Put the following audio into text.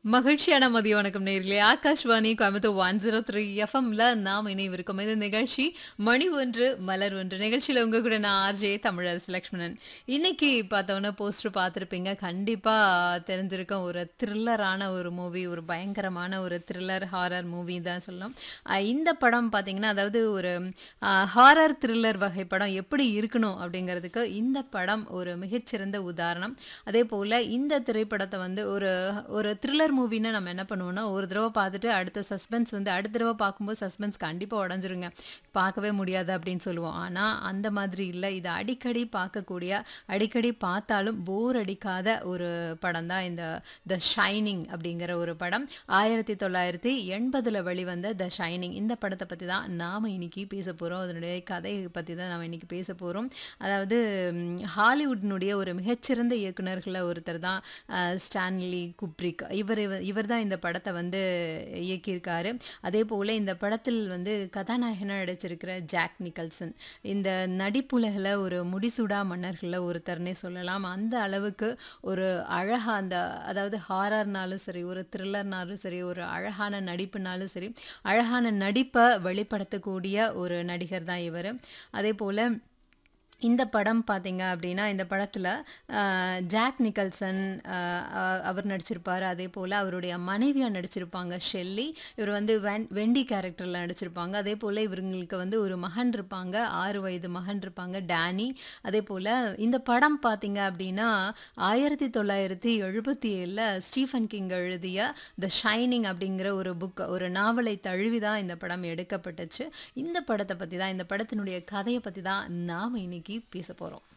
மகிழ்ச்சியான மதிய வணக்கம் நேர்களே Akashvani Coimbatore one zero three எஃப்எம்ல நாம் இணைவிருக்கும் இந்த நிகழ்ச்சி மணி ஒன்று மலர் ஒன்று நிகழ்ச்சியில் உங்க கூட நான் ஆர்ஜே தமிழரசு லக்ஷ்மணன் இன்னைக்கு பார்த்தோன்னா போஸ்டர் பார்த்துருப்பீங்க கண்டிப்பாக தெரிஞ்சிருக்கும் ஒரு த்ரில்லரான ஒரு மூவி ஒரு பயங்கரமான ஒரு த்ரில்லர் ஹாரர் மூவி தான் சொல்லலாம் அஹ் இந்த படம் பார்த்தீங்கன்னா அதாவது ஒரு ஹாரர் த்ரில்லர் வகை படம் எப்படி இருக்கணும் அப்படிங்கிறதுக்கு இந்த படம் ஒரு மிகச்சிறந்த உதாரணம் அதே போல் இந்த திரைப்படத்தை வந்து ஒரு ஒரு த்ரில்லர் மூவின்னு நம்ம என்ன பண்ணுவோம்னா ஒரு தடவை பார்த்துட்டு அடுத்த சஸ்பென்ஸ் வந்து அடுத்த தடவை பார்க்கும்போது சஸ்பென்ஸ் கண்டிப்பாக உடஞ்சிருங்க பார்க்கவே முடியாது அப்படின்னு சொல்லுவோம் ஆனால் அந்த மாதிரி இல்லை இது அடிக்கடி பார்க்கக்கூடிய அடிக்கடி பார்த்தாலும் போர் அடிக்காத ஒரு படம் தான் இந்த த ஷைனிங் அப்படிங்கிற ஒரு படம் ஆயிரத்தி தொள்ளாயிரத்தி எண்பதில் வெளிவந்த த ஷைனிங் இந்த படத்தை பற்றி தான் நாம் இன்னைக்கு பேச போகிறோம் அதனுடைய கதையை பற்றி தான் நாம் இன்னைக்கு பேச போகிறோம் அதாவது ம், ஹாலிவுட்டினுடைய ஒரு மிகச்சிறந்த இயக்குனர்களில் ஒருத்தர் தான் அஹ், ஸ்டான்லி குப்ரிக் இவர் இவர் தான் இந்த படத்தை வந்து இயக்கியிருக்காரு அதே போல் இந்த படத்தில் வந்து கதாநாயகனாக நடிச்சிருக்கிற ஜாக் நிக்கல்சன் இந்த நடிப்புலகில் ஒரு முடிசூடா மன்னர்களில் ஒருத்தர்னே சொல்லலாம் அந்த அளவுக்கு ஒரு அழகா அந்த அதாவது ஹாரர்னாலும் சரி ஒரு த்ரில்லர்னாலும் சரி ஒரு அழகான நடிப்புனாலும் சரி அழகான நடிப்பை வெளிப்படுத்தக்கூடிய ஒரு நடிகர் தான் இவர் அதே போல் இந்த படம் பார்த்தீங்க அப்படின்னா இந்த படத்தில் ஜாக் நிக்கல்சன் அஹ், அஹ், அவர் நடிச்சிருப்பார் அதே போல் அவருடைய மனைவியாக நடிச்சிருப்பாங்க ஷெல்லி இவர் வந்து வென் வெண்டி கேரக்டரில் நடிச்சிருப்பாங்க அதே போல் இவங்களுக்கு வந்து ஒரு மகன் இருப்பாங்க ஆறு வயது மகன் இருப்பாங்க டேனி அதே போல் இந்த படம் பார்த்தீங்க அப்படின்னா ஆயிரத்தி தொள்ளாயிரத்தி எழுபத்தி ஏழில் ஸ்டீஃபன் கிங் எழுதிய த ஷைனிங் அப்படிங்கிற ஒரு புக் ஒரு நாவலை தழுவி தான் இந்த படம் எடுக்கப்பட்டுச்சு இந்த படத்தை பற்றி தான் இந்த படத்தினுடைய கதையை பற்றி தான் நாம் இன்னைக்கு பேச போகிறோம்